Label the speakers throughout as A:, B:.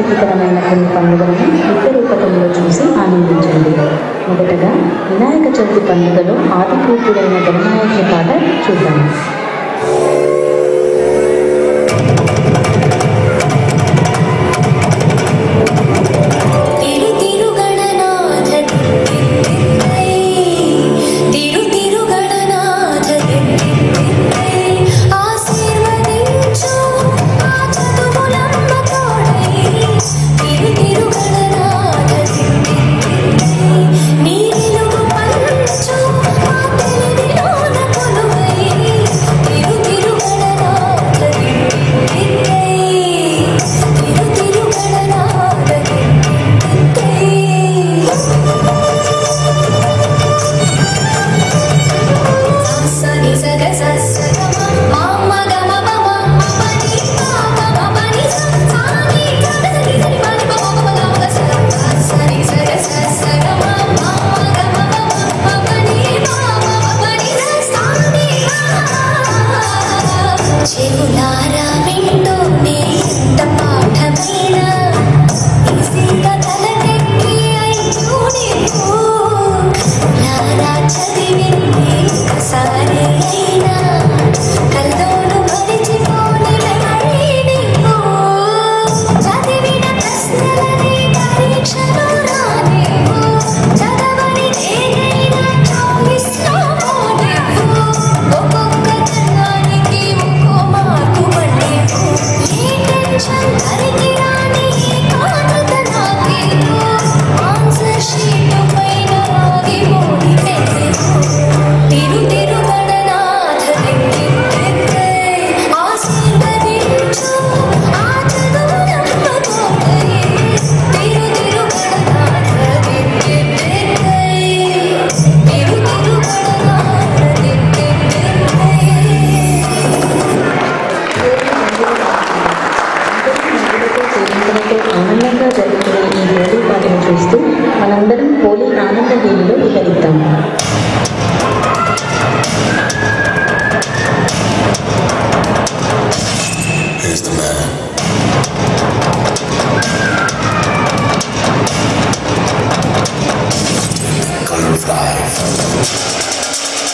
A: ఆసక్తికరమైన కొన్ని పండుగలను నృత్య రూపకంలో చూసి ఆనందించండి మొదటగా వినాయక చవితి పండుగలో ఆదిపూర్తుడైన గణనాయకుని పాట చూద్దాం
B: తిరు తిరు గణనాథ తిరుతిరుగై తిరు తిరు గణనాథ తిరుతిరుగై ఆశీర్వదించు ఆ చతుములమ్మ తోడై తిరు తిరు గణనాథ తిరుతిరుగై నీ వెలుగు పంచు ఆ తెలివిలోన కొలువై తిరు తిరు గణనాథ తిరుతిరుగై తిరు తిరు గణనాథ సని సగ సగ మమ గమ మమ మని మమ మని సని సని సని మని మమ మమ గమ సని సగ సగ మమ గమ మమ మని మమ మని సని చెవులారా వింటూనే ఎంత పాఠమైనా ఈజీగా తలకెక్కి అయితూనే పో. నారా చదివింది ఒకసారి అయినా కల్లోలు మరిచిపోని మెమరీ నీకు. చదివిన ప్రశ్నలనే పరీక్షలో రానివ్వు. చదవని దేనైనా చాయిస్లో పోనివ్వు. ఒక్కొక్క జన్మానికి ఒక్కో మార్కు పడివ్వు. ఏ టెన్షన్ తరికి రాని ఏకాగ్రత నాకివ్వు. ఆన్సర్ షీట్ పైన ఆగిపోని పెన్నివ్వు. తిరు తిరు గణనాథ దిక్కిద్దై ఆశీర్వదించు ఆ చదువులమ్మ తోడై. తిరు తిరు గణనాథ దిక్కిద్దై తిరు తిరు గణనాథ దిక్కిద్దై
A: అందరూ సేవించడంతో ఆనందంగా జరుగుతున్న ఈ హోలీ పాటను చూస్తూ మనందరం హోలీ ఆనంద హేళిలో విహరిద్దాం
C: Here's the man. Color of life.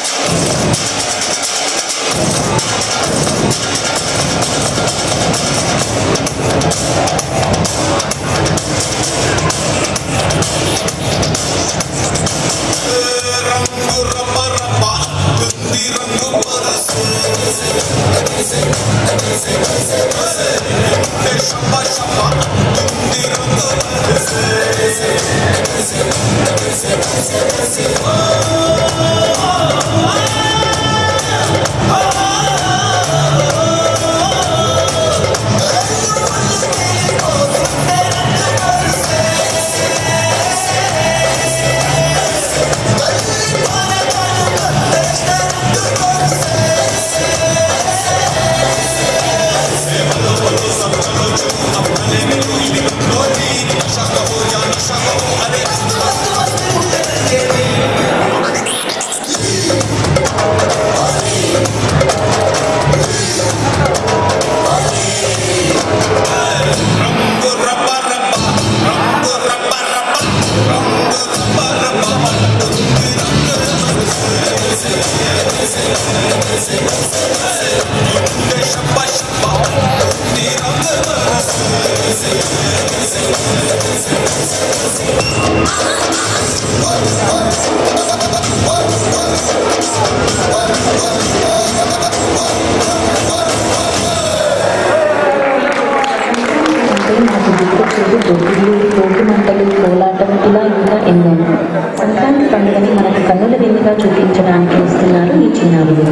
A: అంటే నాకు గుర్తొచ్చేది దొడ్డిళ్ళు పోటు మంటలు కోలాటం ఇలా ఇంకా ఎన్నో సంక్రాంతి పండుగని మనకు కన్నుల విందుగా చూపించడానికి వస్తున్నారు ఈ చిన్నారులు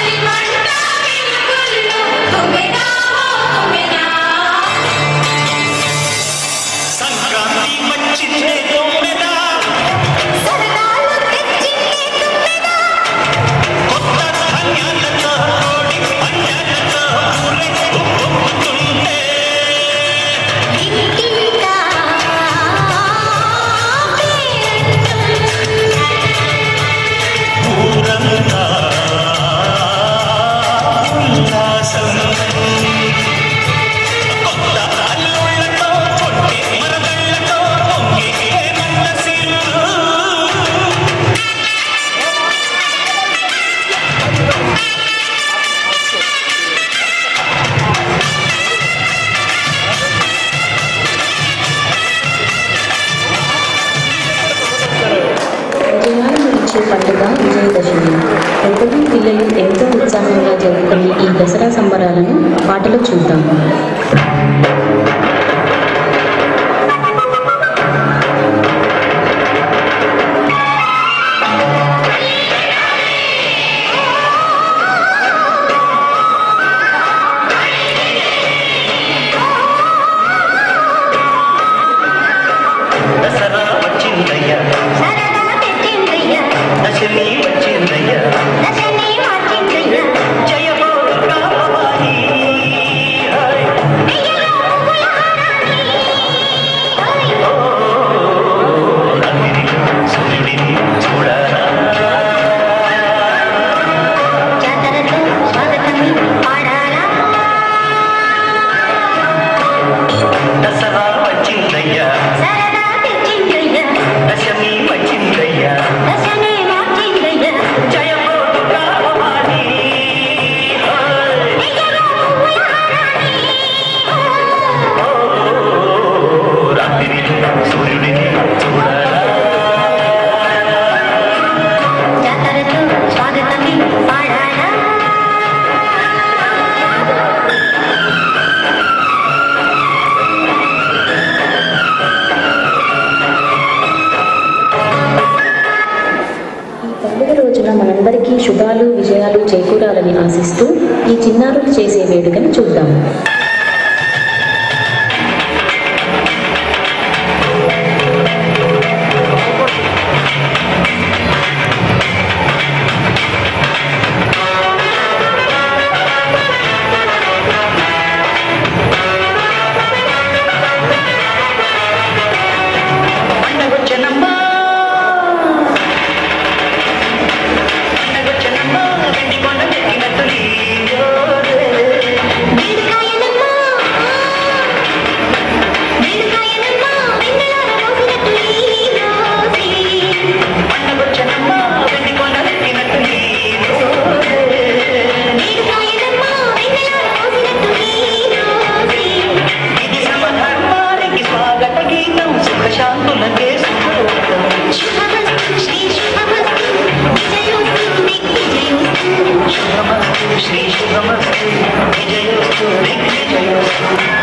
B: చలి మంట విలుగుల్లో తుమ్మెదా తుమ్మెదా
A: దసరా సంబరాలను పాటలో చూద్దాం
D: దసరా వచ్చిందయ్యా
B: సరదా తెచ్చిందయ్యా
D: దశమి వచ్చిందయ్యా
B: దశని మార్చిందయ్యా
D: జయ హో దుర్గా భవానీ హాయ్.
B: అయ్యలో పువ్వుల హారాన్ని
D: ఓ, రాత్రి సూర్యుడిని చూడరా
B: జాతరతో స్వాగతమి పాడాలా
D: దసరా వచ్చిందయ్యా
B: సరదా తెచ్చిందయ్యా
D: దశమి వచ్చిందయ్యా
B: దశని మార్చిందయ్యా
D: జయ హో దుర్గా భవానీ హాయ్.
B: అయ్యలో పువ్వుల హారాన్ని
D: ఓ, రాత్రి సూర్యుడిని చూడరా
B: జాతరతో స్వాగతమి పాడాలా
A: ఈ పండుగ రోజున మనందరికీ శుభాలు విజయాలు చేకూరాలని ఆశిస్తూ ఈ చిన్నారులు చేసే వేడుకను చూద్దాం
D: పండగొచ్చనమ్మా పండగొచ్చనమ్మా వెండి కొండ ఎక్కినట్టు నీరోరే.
B: వేడుకాయనమ్మా వేడుకాయనమ్మా వెన్నెలాల మోసినట్టు ఈ రోజే
D: పండగొచ్చనమ్మా వెండి కొండ ఎక్కినట్టు నీరోరే.
B: వేడుకాయనమ్మా వెన్నెలాల మోసినట్టు ఈ రోజే
D: ఇది సమధర్మానికి స్వాగత గీతం సుఖశాంతులకే సుఖోత్తం
B: శుభమస్తు శ్రీ శుభమస్తు విజయోస్తు దిగ్విజయోస్తు
D: శుభమస్తు శ్రీ శుభమస్తు విజయోస్తు దిగ్విజయోస్తు